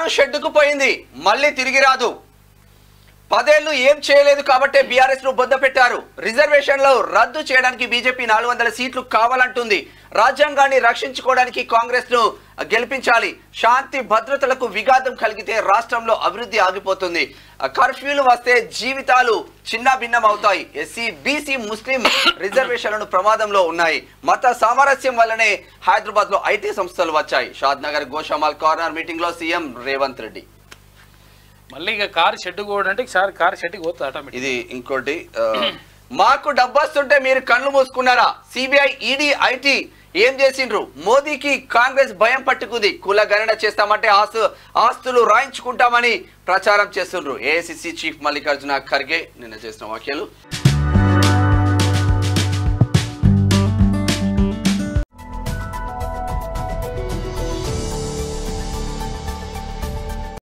car షెడ్డుకు పోయింది మళ్ళీ తిరిగి రాదు పదేళ్లు ఏం చేయలేదు కాబట్టే బీఆర్ఎస్ ను బొద్ద పెట్టారు రిజర్వేషన్లు రద్దు చేయడానికి బీజేపీ నాలుగు వందల సీట్లు కావాలంటుంది రాజ్యాంగాన్ని రక్షించుకోవడానికి కాంగ్రెస్ ను గెలిపించాలి శాంతి భద్రతలకు విఘాతం కలిగితే రాష్ట్రంలో అభివృద్ధి ఆగిపోతుంది కర్ఫ్యూలు వస్తే జీవితాలు చిన్న భిన్నం అవుతాయి ఎస్సీ బీసీ ముస్లిం రిజర్వేషన్లను ప్రమాదంలో ఉన్నాయి మత సామరస్యం వల్లనే హైదరాబాద్ లో ఐటీ సంస్థలు వచ్చాయి షాద్ నగర్ గోషామాల్ కార్నర్ మీటింగ్ లో సీఎం రేవంత్ రెడ్డి మళ్ళీ ఇక కారు షెడ్ కూడా అంటే సార్ కారు షెడ్కి పోతుంది ఆటోమేటిక్ ఇది ఇంకోటి ఆ, మాకు డబ్బొస్తుంటే మీరు కళ్ళు మూసుకున్నారా సిబిఐ ఈడీ ఐటీ ఏం చేసిండ్రు మోదీకి కాంగ్రెస్ భయం పట్టుకుంది కుల గణన చేస్తామంటే ఆస్తు ఆస్తులు రాయించుకుంటామని ప్రచారం చేస్తుండ్రు ఏఐసిసి చీఫ్ మల్లికార్జున ఖర్గే నిన్న చేసిన వ్యాఖ్యలు